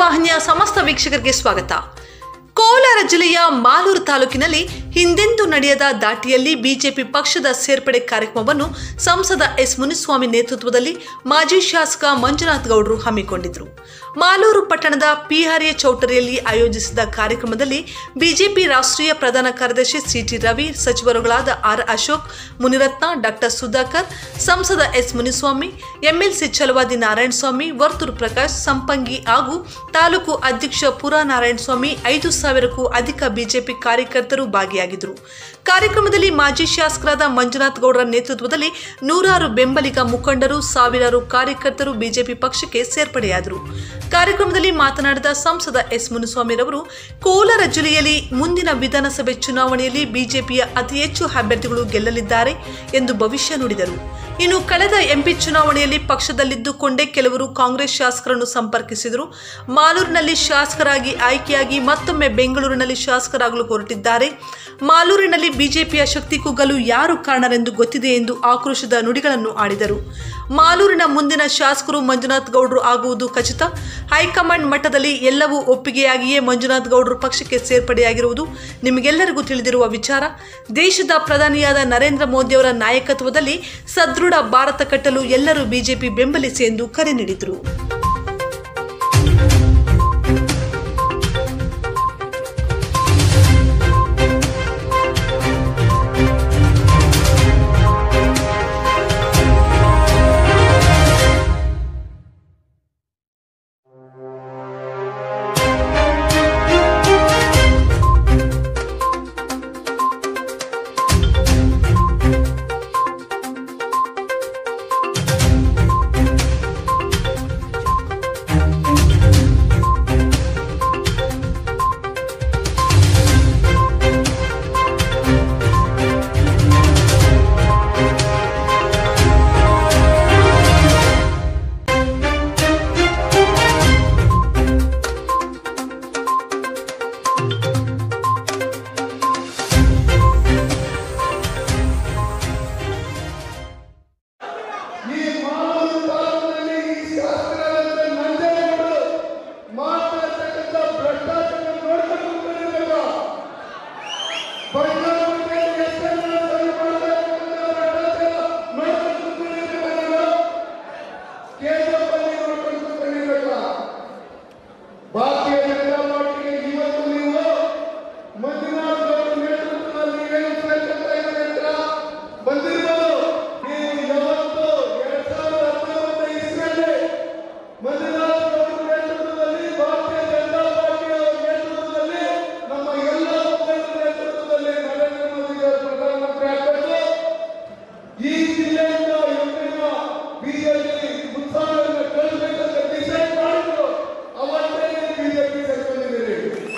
ವಾಹಿನಿಯ ಸಮಸ್ತ ವೀಕ್ಷಕರಿಗೆ ಸ್ವಾಗತ ಕೋಲಾರ ಜಿಲ್ಲೆಯ ಮಾಲೂರು ತಾಲೂಕಿನಲ್ಲಿ ಹಿಂದೆಂದೂ ನಡೆಯದ ದಾಟಿಯಲ್ಲಿ ಬಿಜೆಪಿ ಪಕ್ಷದ ಸೇರ್ಪಡೆ ಕಾರ್ಯಕ್ರಮವನ್ನು ಸಂಸದ ಎಸ್ ಮುನಿಸ್ವಾಮಿ ನೇತೃತ್ವದಲ್ಲಿ ಮಾಜಿ ಶಾಸಕ ಮಂಜುನಾಥ್ ಗೌಡರು ಹಮ್ಮಿಕೊಂಡಿದ್ದರು ಮಾಲೂರು ಪಟ್ಟಣದ ಪಿಆರ್ಎ ಚೌಟರಿಯಲ್ಲಿ ಆಯೋಜಿಸಿದ ಕಾರ್ಯಕ್ರಮದಲ್ಲಿ ಬಿಜೆಪಿ ರಾಷ್ಟ್ರೀಯ ಪ್ರಧಾನ ಕಾರ್ಯದರ್ಶಿ ಸಿಟಿ ರವಿ ಸಚಿವರುಗಳಾದ ಆರ್ ಅಶೋಕ್ ಮುನಿರತ್ನ ಡಾಕ್ಟರ್ ಸುಧಾಕರ್ ಸಂಸದ ಎಸ್ ಮುನಿಸ್ವಾಮಿ ಎಂಎಲ್ಸಿ ಛಲವಾದಿ ನಾರಾಯಣಸ್ವಾಮಿ ವರ್ತೂರು ಪ್ರಕಾಶ್ ಸಂಪಂಗಿ ಹಾಗೂ ತಾಲೂಕು ಅಧ್ಯಕ್ಷ ಪುರಾ ನಾರಾಯಣಸ್ವಾಮಿ ಐದು ಸಾವಿರಕ್ಕೂ ಅಧಿಕ ಬಿಜೆಪಿ ಕಾರ್ಯಕರ್ತರು ಭಾಗಿಯಾಗಿದ್ದರು ಕಾರ್ಯಕ್ರಮದಲ್ಲಿ ಮಾಜಿ ಶಾಸಕರಾದ ಮಂಜುನಾಥ್ ಗೌಡರ ನೇತೃತ್ವದಲ್ಲಿ ನೂರಾರು ಬೆಂಬಲಿಗ ಮುಖಂಡರು ಸಾವಿರಾರು ಕಾರ್ಯಕರ್ತರು ಬಿಜೆಪಿ ಪಕ್ಷಕ್ಕೆ ಸೇರ್ಪಡೆಯಾದರು ಕಾರ್ಯಕ್ರಮದಲ್ಲಿ ಮಾತನಾಡಿದ ಸಂಸದ ಎಸ್ ಮುನಿಸ್ವಾಮಿರವರು ಕೋಲಾರ ಜಿಲ್ಲೆಯಲ್ಲಿ ಮುಂದಿನ ವಿಧಾನಸಭೆ ಚುನಾವಣೆಯಲ್ಲಿ ಬಿಜೆಪಿಯ ಅತಿ ಹೆಚ್ಚು ಅಭ್ಯರ್ಥಿಗಳು ಗೆಲ್ಲಲಿದ್ದಾರೆ ಎಂದು ಭವಿಷ್ಯ ನುಡಿದರು ಇನ್ನು ಕಳೆದ ಎಂಪಿ ಚುನಾವಣೆಯಲ್ಲಿ ಪಕ್ಷದಲ್ಲಿದ್ದುಕೊಂಡೇ ಕೆಲವರು ಕಾಂಗ್ರೆಸ್ ಶಾಸಕರನ್ನು ಸಂಪರ್ಕಿಸಿದರು ಮಾಲೂರಿನಲ್ಲಿ ಶಾಸಕರಾಗಿ ಆಯ್ಕೆಯಾಗಿ ಮತ್ತೊಮ್ಮೆ ಬೆಂಗಳೂರಿನಲ್ಲಿ ಶಾಸಕರಾಗಲು ಹೊರಟಿದ್ದಾರೆ ಮಾಲೂರಿನಲ್ಲಿ ಬಿಜೆಪಿಯ ಶಕ್ತಿ ಕುಗ್ಗಲು ಯಾರು ಕಾರಣರೆಂದು ಗೊತ್ತಿದೆ ಎಂದು ಆಕ್ರೋಶದ ನುಡಿಗಳನ್ನು ಆಡಿದರು ಮಾಲೂರಿನ ಮುಂದಿನ ಶಾಸಕರು ಮಂಜುನಾಥ್ ಗೌಡರು ಆಗುವುದು ಖಚಿತ ಹೈಕಮಾಂಡ್ ಮಟ್ಟದಲ್ಲಿ ಎಲ್ಲವೂ ಒಪ್ಪಿಗೆಯಾಗಿಯೇ ಮಂಜುನಾಥ್ ಗೌಡರು ಪಕ್ಷಕ್ಕೆ ಸೇರ್ಪಡೆಯಾಗಿರುವುದು ನಿಮಗೆಲ್ಲರಿಗೂ ತಿಳಿದಿರುವ ವಿಚಾರ ದೇಶದ ಪ್ರಧಾನಿಯಾದ ನರೇಂದ್ರ ಮೋದಿಯವರ ನಾಯಕತ್ವದಲ್ಲಿ ಸದೃಢ ಭಾರತ ಕಟ್ಟಲು ಎಲ್ಲರೂ ಬಿಜೆಪಿ ಬೆಂಬಲಿಸಿ ಎಂದು ಕರೆ ನೀಡಿದರು ಈ ಮಾನವ ತಾಲೂಕಿನಲ್ಲಿ ಈ ಶಾಸಕರಾದಂಥ ನಂಜೇಗೌಡರು ಮಾಡ್ತಿರ್ತಕ್ಕಂಥ ಭ್ರಷ್ಟಾಚಾರ ನೋಡ್ಕೊಂಡು ಕೂತ್ಕೊಂಡಿರ್ಬೇಕು. ಪರಿಣಾಮಕಾರಿ ಎಷ್ಟೆಲ್ಲ ಸರಿ ಮಾಡ್ತಕ್ಕಂಥ ಭ್ರಷ್ಟಾಚಾರ ನೋಡ್ಕೊಂಡು ಕೂತ್ಕೊಂಡಿರ್ಬೇಕು ನೀವು. ಕೇಂದ್ರದಲ್ಲಿ ನೋಡ್ಕೊಂಡು ಕೂತ್ಕೊಂಡಿರ್ಬೇಕು. ಭಾರತೀಯ ಜನತಾ ಪಾರ್ಟಿಗೆ ಇವತ್ತು ನೀವು ಮಂಜುನಾಥ್ ಗೌಡ ನೇತೃತ್ವದಲ್ಲಿ ಏನು ಸೇರ್ಕೊಳ್ತಾ ಇದ್ದಾರೆ ಅಂತ ಬಂದಿರ್ಬೋದು ನೀವು ಯಾವತ್ತು ಎರಡ್ ಸಾವಿರದ ಹತ್ತೊಂಬತ್ತು ಇಸ್ವಿಯಲ್ಲಿ ಮಂಜುನಾಥ್ ಗೌಡ ನೇತೃತ್ವದಲ್ಲಿ ಭಾರತೀಯ ಜನತಾ ಪಾರ್ಟಿಯ ನೇತೃತ್ವದಲ್ಲಿ ನಮ್ಮ ಎಲ್ಲ ಮುಖಂಡರ ನೇತೃತ್ವದಲ್ಲಿ ನರೇಂದ್ರ ಮೋದಿ ಅವರು ಪ್ರಧಾನಮಂತ್ರಿ ಆಗಬೇಕು ಈ ಜಿಲ್ಲೆಯಿಂದ ಇವತ್ತಿನ ಬಿಜೆಪಿ ಉತ್ಸಾಹವನ್ನು ಕಳಿಸಬೇಕಂತ ಡಿಸೈಡ್ ಮಾಡಿದ್ರು ಅವತ್ತೇ ಬಿಜೆಪಿ ಸೇರ್ಕೊಂಡಿದ್ದೀರಿ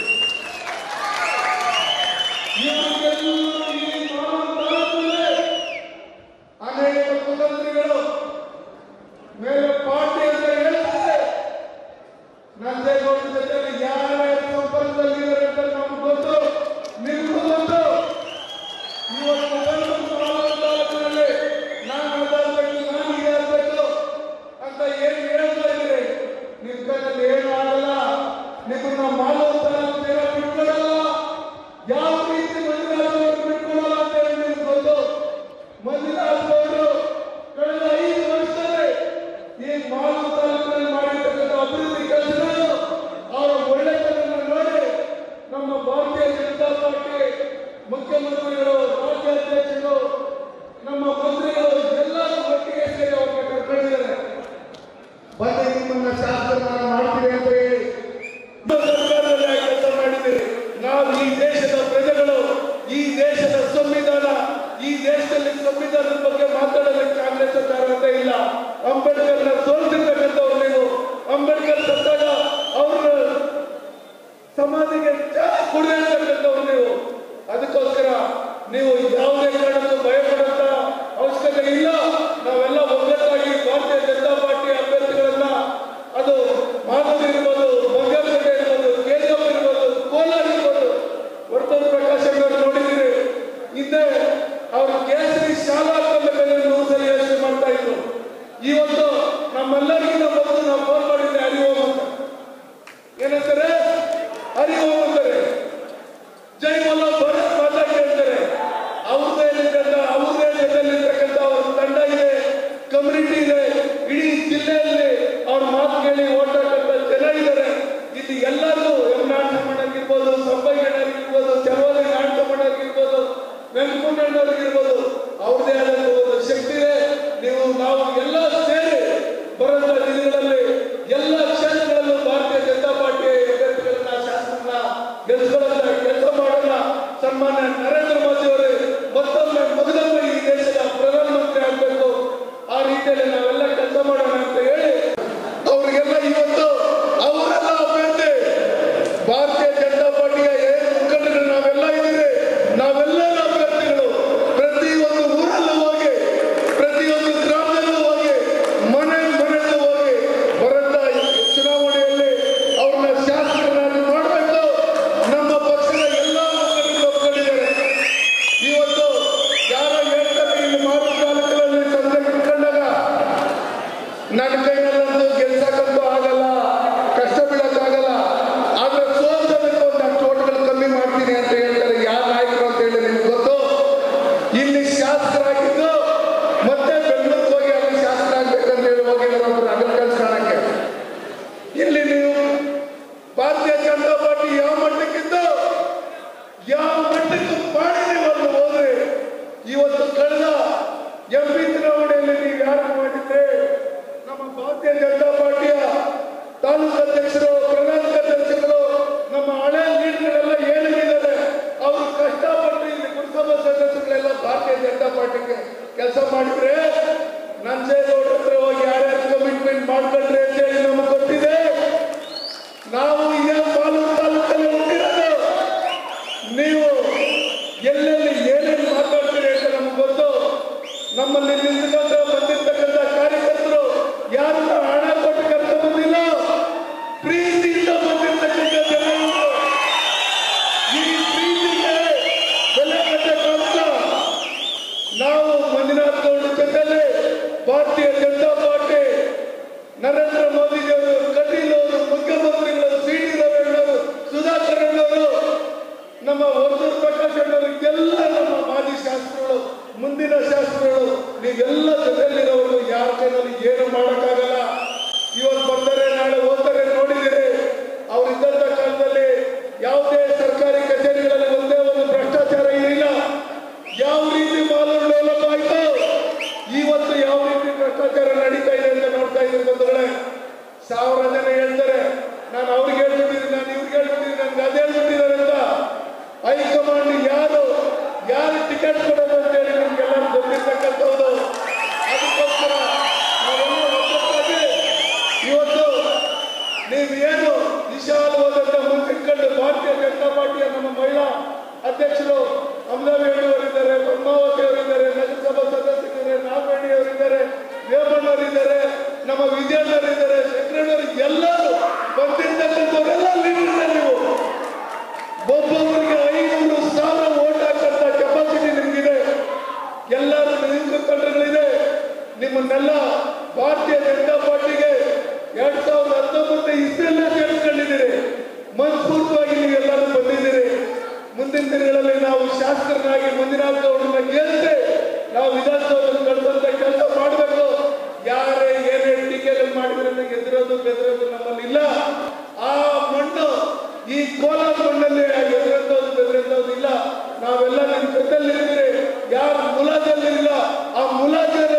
ಇವರಿಗೆಲ್ಲರೂ ಈ ಮಾನವ ತಾಲೂಕಿನಲ್ಲಿ ಅನೇಕ ಕುತಂತ್ರಿಗಳು ಮೇಲೆ ಪಾರ್ಟಿ ಅಂತ ಹೇಳ್ತಾರೆ ನಂದೇಗೌಡ ಜೊತೆಗೆ ಯಾರ್ಯಾರ ಸಂಪರ್ಕದಲ್ಲಿದ್ದಾರೆ ಅಂತ ನಮ್ಗೆ ಗೊತ್ತು ನಿಮ್ಗೂ ಗೊತ್ತು ಇವತ್ತು ಬಂದು ಮಾನವ ತಾಲೂಕಿನಲ್ಲಿ ನಾನು ಅದಾಗಬೇಕು ನಾನು ಇದಾಗಬೇಕು ಅಂತ ಏನ್ ಹೇಳ್ತಾ ಇದ್ದೀರಿ ನಿಮ್ ಕೈಯಲ್ಲಿ ಏನು ಆಗಲ್ಲ ನಿಮ್ಮನ್ನ ಮಾನವ ತಾಲೂಕು ಜನ ಬಿಟ್ಕೊಡಲ್ಲ ಯಾವ ರೀತಿ ಮಂಜುನಾಥ್ ಅವರು ಬಿಟ್ಕೊಡಲ್ಲ ಅಂತ ಹೇಳಿ ನಿಮ್ಗೆ ಗೊತ್ತು ಮಂಜುನಾಥ್ ಅವರು ಕಳೆದ ಐದು ವರ್ಷದಲ್ಲಿ ಈ ಮಾನವ ತಾಲೂಕಿನಲ್ಲಿ ಮಾಡಿರ್ತಕ್ಕಂಥ ಅಭಿವೃದ್ಧಿ ಕೆಲಸಗಳು ಅವರ ಒಳ್ಳೆತನವನ್ನು ನೋಡಿ ನಮ್ಮ ಭಾರತೀಯ ಜನತಾ ಪಾರ್ಟಿ ಮುಖ್ಯಮಂತ್ರಿಗಳು ರಾಜ್ಯಾಧ್ಯಕ್ಷರು ನಮ್ಮ ಮಂತ್ರಿಗಳು ಎಲ್ಲರೂ ಒಟ್ಟಿಗೆ ಸೇರಿ ಅವ್ರನ್ನ ಕರ್ಕೊಂಡಿದ್ದಾರೆ ಬಂದು ನಿಮ್ಮನ್ನ ಶಾಸಕರನ್ನ ಮಾಡ್ತೀವಿ ಅಂತ ಹೇಳಿ ನಮ್ಮ ಸರ್ಕಾರದಲ್ಲಿ ಆ ಕೆಲಸ ಮಾಡಿದ್ದೀರಿ ನಾವು ಈ ದೇಶದ ಪ್ರಜೆಗಳು ಈ ದೇಶದ ಸಂವಿಧಾನ ಈ ದೇಶದಲ್ಲಿ ಸಂವಿಧಾನದ ಬಗ್ಗೆ ಮಾತಾಡೋದಕ್ಕೆ ಕಾಂಗ್ರೆಸ್ ಸರ್ಕಾರ ಅಂತ ಇಲ್ಲ ಅಂಬೇಡ್ಕರ್ನ ಸೋಲಿಸಿರ್ತಕ್ಕಂಥವ್ರು ನೀವು ಅಂಬೇಡ್ಕರ್ ಸತ್ತಾಗ ಅವರು ಸಮಾಧಿಗೆ ಚಾ ಕುಡಿದಿರ್ತಕ್ಕಂಥವ್ರು ನೀವು ಅದಕ್ಕೋಸ್ಕರ ನೀವು ಯಾವುದೇ ಕಾರಣಕ್ಕೂ ಭಯಪಡಂತ ಅವಶ್ಯಕತೆ ಇಲ್ಲ ನಾವೆಲ್ಲ ಒಗ್ಗಟ್ಟಾಗಿ ಭಾರತೀಯ ಜನತಾ ಪಾರ್ಟಿ ಅಭ್ಯರ್ಥಿಗಳನ್ನ ಅದು ಮಾಧವ್ ಇರ್ಬೋದು ಬಂಗಾರಪೇಟೆ ಇರ್ಬೋದು ಕೇಂದ್ರಪ್ಪ ಇರ್ಬೋದು ಕೋಲಾರ ಇರ್ಬೋದು ವರ್ತೂರು ಪ್ರಕಾಶ್ ಅವರು ನೋಡಿದ್ದೀರಿ ಹಿಂದೆ ಅವರು ಕೇಸರಿ ಶಾಲಾ ಮೇಲೆ ನೂರು ಸಲ ಯೋಚನೆ ಮಾಡ್ತಾ ಇದ್ರು ಇವತ್ತು ನಮ್ಮೆಲ್ಲರಿಗಿಂತ ಮೊದಲು ನಾವು ಫೋನ್ ಮಾಡಿದ್ದೆ ಅರಿವು ಅಂತ ಗೆಲ್ಸ್ಕೊಳ್ಳೋಂತ ಕೆಲಸ ಮಾಡೋಣ ಸನ್ಮಾನ್ಯ ನರೇಂದ್ರ ಮೋದಿ ಅವರು ಮತ್ತೊಮ್ಮೆ ಮೊದಲೊಮ್ಮೆ ಈ ದೇಶದ ಪ್ರಧಾನಮಂತ್ರಿ ಆಗಬೇಕು ಆ ರೀತಿಯಲ್ಲಿ ನಾವೆಲ್ಲ ಕೆಲಸ ಮಾಡೋಣ ಅಂತ ಹೇಳಿ ಅವರಿಗೆಲ್ಲ ಇವತ್ತು ಅವರೆಲ್ಲ ಅಭ್ಯರ್ಥಿ ಭಾರತೀಯ ಜನತಾ ಪಾರ್ಟಿಯ ಏನು ಮುಖಂಡರು ನಾವೆಲ್ಲ ಇದ್ದೀವಿ ನಾವೆಲ್ಲ ಅಭ್ಯರ್ಥಿಗಳು ಪ್ರತಿಯೊಂದು ಊರಲ್ಲೂ ಹೋಗಿ ಪ್ರತಿಯೊಂದು ಗ್ರಾಮದಲ್ಲೂ ಹೋಗಿ ಮನೆ ಮನೆಗೂ ಹೋಗಿ ಬರಂತ ಈ ಚುನಾವಣೆಯಲ್ಲಿ ಅವ್ರನ್ನ ಶಾಸಕರನ್ನಾಗಿ ಮಾಡಬೇಕು ನಮ್ಮ ಪಕ್ಷದ ಎಲ್ಲ ಮುಖಂಡರು ಒಪ್ಕೊಂಡಿದ್ದಾರೆ ಇವತ್ತು ಯಾರೋ ಹೇಳ್ತಾರೆ ಇಲ್ಲಿ ಮಾರು ತಾಲೂಕಿನಲ್ಲಿ ಸಂಜೆ ಕುತ್ಕೊಂಡಾಗ ನನ್ನ ಕೈನಲ್ಲಂತೂ ಗೆಲ್ಸಕ್ಕಂತೂ ಆಗಲ್ಲ ಕಷ್ಟ ಬೀಳಕ್ಕಾಗಲ್ಲ ಆದ್ರೆ ಸೋಲ್ಸೋದಕ್ಕೆ ಒಂದು ಹತ್ತು ಓಟ್ಗಳು ಕಮ್ಮಿ ಮಾಡ್ತೀನಿ ಅಂತ ಹೇಳ್ತಾರೆ ಯಾರ ನಾಯಕರು ಅಂತ ಹೇಳಿ ನಿಮ್ಗೆ ಗೊತ್ತು ಇಲ್ಲಿ ಶಾಸಕರಾಗಿದ್ದು ಮತ್ತೆ ಬೆಂಗಳೂರಿಗೆ ಹೋಗಿ ಅಲ್ಲಿ ಶಾಸಕರಾಗ್ಬೇಕಂತ ಹೇಳಿ ಹೋಗಿದ್ದಾರೆ ಒಬ್ರು ಅಗಲ್ ಕೆಲಸ ಕಾಣಕ್ಕೆ ಇಲ್ಲಿ ನೀವು ಭಾರತೀಯ ಜನತಾ ಪಾರ್ಟಿ ಯಾವ ಮಟ್ಟಕ್ಕಿದ್ದು ಯಾವ ಮಟ್ಟಕ್ಕೆ ಮಾಡಿ ನೀವು ಅಲ್ಲಿ ಹೋದ್ರೆ ಇವತ್ತು ಕಳೆದ ಎಂ ಪಿ ಚುನಾವಣೆಯಲ್ಲಿ ನೀವು ಯಾರು ಮಾಡಿದ್ರೆ ನಮ್ಮ ಭಾರತೀಯ ಜನತಾ ಪಾರ್ಟಿಯ ತಾಲೂಕು ಅಧ್ಯಕ್ಷರು ಪ್ರಧಾನ ಅಧ್ಯಕ್ಷರು ನಮ್ಮ ಹಳೆ ಲೀಡರ್ಗಳೆಲ್ಲ ಹೇಳಿದ್ದಾರೆ ಅವರು ಕಷ್ಟಪಟ್ಟು ಇಲ್ಲಿ ಪುರಸಭಾ ಸದಸ್ಯರುಗಳೆಲ್ಲ ಭಾರತೀಯ ಜನತಾ ಪಾರ್ಟಿಗೆ ಕೆಲಸ ಮಾಡಿದ್ರೆ ನಂಜೇಗೌಡ್ರ ಹತ್ರ ಹೋಗಿ ಯಾರ್ಯಾರು ಕಮಿಟ್ಮೆಂಟ್ ಮಾಡ್ಕೊಂಡ್ರೆ ಅಂತ ಹೇಳಿ ನಮಗೆ ಗೊತ್ತಿದೆ ನಾವು ಇದೇ ಮಾಲೂರು ತಾಲೂಕಲ್ಲಿ ಹುಟ್ಟಿರೋದು ನೀವು ಎಲ್ಲೆಲ್ಲಿ ಏನೇನು ಮಾತಾಡ್ತೀರಿ ಅಂತ ನಮ್ಗೆ ಗೊತ್ತು ನಮ್ಮಲ್ಲಿ ನಿಂತ್ಕೊಂಡ ಬಂದಿರ್ತಕ್ಕಂಥ ಕಾರ್ಯಕರ್ತರು ಯಾರನ್ನ ಹಣ ಕೊಟ್ಟು ಕರ್ಕೊಂಡು ಬಂದಿಲ್ಲ ಪ್ರೀತಿಯಿಂದ ಬಂದಿರ್ತಕ್ಕಂಥ ಜನರು ಈ ಪ್ರೀತಿಗೆ ಬೆಲೆ ಕಟ್ಟಕ್ಕಾಗಲ್ಲ ನಾವು ಮಂಜುನಾಥ್ ಗೌಡ ಜೊತೆಲೆ ಭಾರತೀಯ ಜನತಾ ಪಾರ್ಟಿ ನರೇಂದ್ರ ಮೋದಿಜಿಯವರು ಕಟೀಲ್ ಅವರು ಮುಖ್ಯಮಂತ್ರಿಗಳು ಸಿ ಡಿ ರವಿಯವರು ಸುಧಾಕರ್ ಅಣ್ಣವರು ನಮ್ಮ ವರ್ತೂರ್ ಪ್ರಕಾಶ್ ಅಣ್ಣವರು ಎಲ್ಲ ನಮ್ಮ ಮಾಜಿ ಶಾಸ್ತ್ರಗಳು ಮುಂದಿನ ಶಾಸ್ತ್ರಗಳು ನೀವೆಲ್ಲ ಜೊತೆಯಲ್ಲಿರೋರು ಯಾರ ಕೈನಲ್ಲಿ ಏನು ಮಾಡೋಕ್ಕಾಗಲ್ಲ ಇವತ್ತು ಬರ್ತಾರೆ ನಾಳೆ ಹೋಗ್ತಾರೆ ನೋಡಿದ್ದೀರಿ ಅವರಿದ್ದಂಥ ಕಾಲದಲ್ಲಿ ಯಾವುದೇ ಸರ್ಕಾರಿ ಕಚೇರಿಗಳಲ್ಲಿ ಒಂದೇ ಒಂದು ಭ್ರಷ್ಟಾಚಾರ ಇರಲಿಲ್ಲ ಯಾವ ರೀತಿ ಮಾಲೂರು ಡೆವಲಪ್ ಆಯ್ತು ಇವತ್ತು ಯಾವ ರೀತಿ ಭ್ರಷ್ಟಾಚಾರ ನಡೀತಾ ಇದೆ ಅಂತ ನೋಡ್ತಾ ಇದ್ದೀರಿ ಬಂಧುಗಳೇ ಸಾವಿರ ಜನ ಹೇಳ್ತಾರೆ ನಾನು ಅವ್ರಿಗೆ ಹೇಳ್ಬಿಟ್ಟಿದ್ದೀನಿ ನಾನು ಇವ್ರಿಗೆ ಹೇಳ್ಬಿಟ್ಟಿದ್ದೀನಿ ನನ್ಗೆ ಅದೇ ಹೇಳ್ಬಿಟ್ಟಿದ್ದಾರೆ ಅಂತ ಹೈಕಮಾಂಡ್ ಯಾರು ಯಾರು ಟಿಕೆಟ್ ಕೊಡೋದು ಅಂತ ಹೇಳಿ ನಿಮ್ಗೆಲ್ಲ ಗೊತ್ತಿರ್ತಕ್ಕಂಥದ್ದು ಅದಕ್ಕೋಸ್ಕರ ನಾವೆಲ್ಲ ಒಗ್ಗಟ್ಟಾಗಿ ಇವತ್ತು ನೀವೇನು ವಿಶಾಲವಾದಂಥ ಮುಂಚಿಟ್ಕೊಂಡು ಭಾರತೀಯ ಜನತಾ ಪಾರ್ಟಿಯ ನಮ್ಮ ಮಹಿಳಾ ಅಧ್ಯಕ್ಷರು ಅಮಲಾವಿ ಅವರಿದ್ದಾರೆ ಪದ್ಮಾವತಿ ಅವರಿದ್ದಾರೆ ನಗರಸಭಾ ಸದಸ್ಯರಿದ್ದಾರೆ ನಾಗಮಣಿ ಅವರಿದ್ದಾರೆ ವೇಮಣ್ಣವರಿದ್ದಾರೆ ನಮ್ಮ ವಿಜಯಣ್ಣವರಿದ್ದಾರೆ ಶಂಕರಣ್ಣವರು ಎಲ್ಲರೂ ಬಂದಿರ್ತಕ್ಕಂಥವರೆಲ್ಲ ಲೀಡರ್ನ ನೀವು ಒಬ್ಬೊಬ್ಬರಿಗೆ ಐನೂರು ಸಾವಿರ ಓಟ್ ಹಾಕಂತ ಕೆಪಾಸಿಟಿ ನಿಮ್ಗಿದೆ ಎಲ್ಲರೂ ನಿಮ್ಗೆ ತಂಡಗಳಿದೆ ನಿಮ್ಮನ್ನೆಲ್ಲ ಭಾರತೀಯ ಜನತಾ ಪಾರ್ಟಿಗೆ ಎರಡ್ ಸಾವಿರದ ಹತ್ತೊಂಬತ್ತು ಇಷ್ಟೆಲ್ಲ ಸೇರಿಸ್ಕೊಂಡಿದ್ದೀರಿ ಮನಸ್ಫೂರ್ತಿಯಾಗಿ ನೀವು ಎಲ್ಲರೂ ಬಂದಿದ್ದೀರಿ ಮುಂದಿನ ದಿನಗಳಲ್ಲಿ ನಾವು ಶಾಸಕರನ್ನಾಗಿ ಮಂಜುನಾಥ್ ಅವ್ರನ್ನ ಗೆಲ್ತೆ ನಾವು ವಿಧಾನಸೌಧದಲ್ಲಿ ಕಳಿಸಂತ ಕೆಲಸ ಮಾಡಬೇಕು ಯಾರೇ ಏನೇ ಟೀಕೆಗಳು ಮಾಡಿದ್ರೆ ಗೆದ್ದಿರೋದು ಬೆದರೋದು ನಮ್ಮಲ್ಲಿ ಇಲ್ಲ ಆ ಮಣ್ಣು ಈ ಕೋಲಾರ ಮಣ್ಣಲ್ಲಿ ಎದುರಂತವ್ರು ಬೆದರಂತವ್ರು ಇಲ್ಲ ನಾವೆಲ್ಲ ನಿಮ್ಮ ಜೊತೆಲಿದ್ದೀರಿ ಯಾರು ಮುಲಾಜಲ್ಲಿ ಇಲ್ಲ ಆ ಮುಲಾಜ